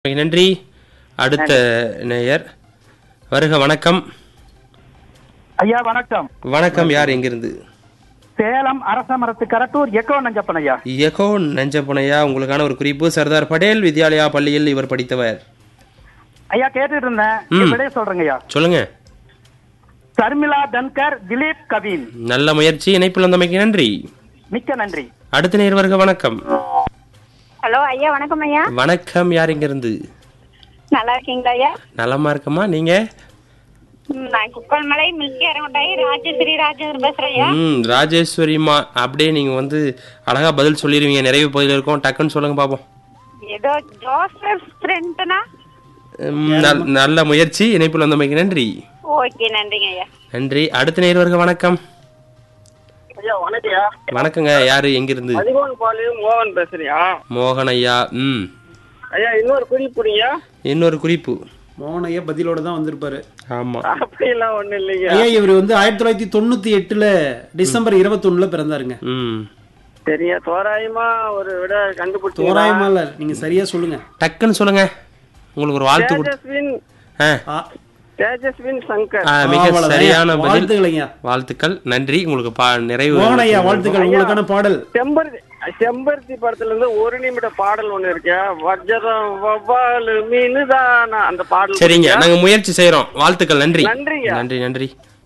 மிக நன்றி அடுத்த நேயர் வருக வணக்கம் ஐயா வணக்கம் வணக்கம் யார் எங்கிருந்து சேலம் அரச மரத்து கரட்டூர் எக்கோ நஞ்சப்பன் ஐயா எகோ நஞ்சப்புனையா உங்களுக்கான ஒரு குறிப்பு சர்தார் படேல் வித்யாலயா பள்ளியில் இவர் படித்தவர் ஐயா கேட்டுட்டு இருந்தேன் ம். என் விடைய சொல்றேங்க ஐயா சொல்லுங்க சர்மிளா தன்கர் திலீப் கவின் நல்ல முயற்சி இணைப்பில் வந்தமைக்கு நன்றி மிக்க நன்றி அடுத்த நேர் வருக வணக்கம் ஹலோ ஐயா வணக்கம் ஐயா வணக்கம் யார் எங்கிருந்து நல்லா இருக்கீங்களா ஐயா நலமா இருக்கமா நீங்க ம், நான் குப்பல்மலை மில்கி அரங்கட்டாயி ராஜஸ்ரீ ராஜேந்திரன் பேசுறேன் ஐயா ம் ராஜேஸ்வரிமா அப்படியே நீங்க வந்து அழகா பதில் சொல்லிடுவீங்க நிறைவு பகுதியில் இருக்கும் டக்குன்னு சொல்லுங்க பாப்போம் ஏதோ ஜோசப் ஃப்ரெண்ட்னா ம், நல்- நல்ல முயற்சி இணைப்பில் வந்தமைக்கு நன்றி ஓகே நன்றிங்க ஐயா நன்றி அடுத்த நேர் வருக வணக்கம் ஐயா வணக்கம்யா வணக்கங்க யாரு எங்கிருந்து அதிகோன் பாளையம் மோகன் பேசுறியா மோகன் ஐயா ம் ஐயா இன்னொரு குறிப்புடியா இன்னொரு குறிப்பு மோகன் ஐயா பதிலோட தான் வந்திருப்பாரு ஆமா அப்படிலாம் ஒண்ணும் இல்லைங்க ஐயா இவர் வந்து ஆயிரத்தி தொள்ளாயிரத்தி தொண்ணூத்தி எட்டுல டிசம்பர் இருபத்தொன்னுல பிறந்தாருங்க ம் சரியா தோராயமா ஒரு விட கண்டுபிடிச்சு தோராயமா இல்ல நீங்க சரியா சொல்லுங்க டக்குன்னு சொல்லுங்க உங்களுக்கு ஒரு வாழ்த்து கொடு தேஜஸ்வின் ஆ, ஆ, தேஜஸ்வின் சங்கர் ஆ, மிக அவ்வளவுதான். சரியான பதில் வாழ்த்துக்கள் ஐயா வாழ்த்துக்கள் நன்றி உங்களுக்கு பா நிறைவு மோகன் ஐயா வாழ்த்துக்கள் உங்களுக்கான பாடல் செம்பருத்தி செம்பருத்தி படத்துல இருந்து ஒரு நிமிட பாடல் ஒண்ணு இருக்கு வஜ்ரம் வவ்வாலு மீனுதானா அந்த பாடல் சரிங்க கொடுங்க. நாங்க முயற்சி செய்யறோம் வாழ்த்துக்கள் நன்றி நன்றிங்க. நன்றி நன்றி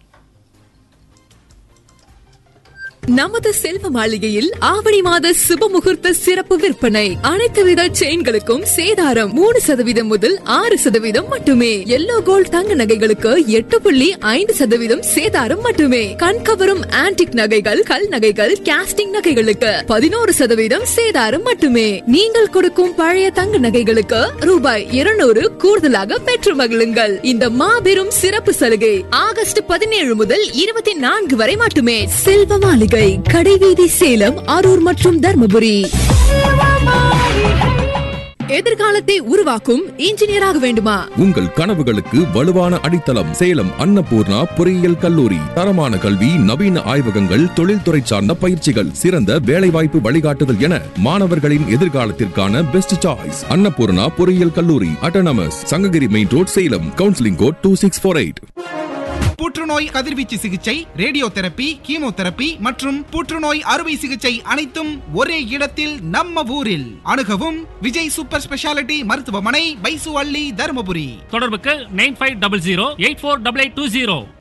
நமது செல்வ மாளிகையில் ஆவணி மாத சுப முகூர்த்த சிறப்பு விற்பனை அனைத்து வித செயின்களுக்கும் சேதாரம் மூணு சதவீதம் முதல் ஆறு சதவீதம் மட்டுமே எல்லோ கோல்ட் தங்க நகைகளுக்கு எட்டு புள்ளி ஐந்து சதவீதம் சேதாரம் மட்டுமே கண்கவரும் ஆன்டிக் நகைகள் கல் நகைகள் கேஸ்டிங் நகைகளுக்கு பதினோரு சதவீதம் சேதாரம் மட்டுமே நீங்கள் கொடுக்கும் பழைய தங்க நகைகளுக்கு ரூபாய் இருநூறு கூடுதலாக பெற்று மகிழுங்கள் இந்த மாபெரும் சிறப்பு சலுகை ஆகஸ்ட் பதினேழு முதல் இருபத்தி நான்கு வரை மட்டுமே செல்வ மாளிகை கடைவீதி சேலம் அரூர் மற்றும் தர்மபுரி எதிர்காலத்தை உருவாக்கும் இன்ஜினியராக வேண்டுமா உங்கள் கனவுகளுக்கு வலுவான அடித்தளம் சேலம் அன்னபூர்ணா பொறியியல் கல்லூரி தரமான கல்வி நவீன ஆய்வகங்கள் தொழில்துறை சார்ந்த பயிற்சிகள் சிறந்த வேலைவாய்ப்பு வழிகாட்டுதல் என மாணவர்களின் எதிர்காலத்திற்கான பெஸ்ட் சாய்ஸ் அன்னபூர்ணா பொறியியல் கல்லூரி autonomous Sankagiri main road Salem counselling code two six four eight புற்றுநோய் கதிர்வீச்சு சிகிச்சை ரேடியோ தெரப்பி கீமோதெரப்பி மற்றும் புற்றுநோய் அறுவை சிகிச்சை அனைத்தும் ஒரே இடத்தில் நம்ம ஊரில் அணுகவும் விஜய் சூப்பர் ஸ்பெஷாலிட்டி மருத்துவமனை பைசு அள்ளி தருமபுரி தொடர்புக்கு nine five double zero eight four double eight two zero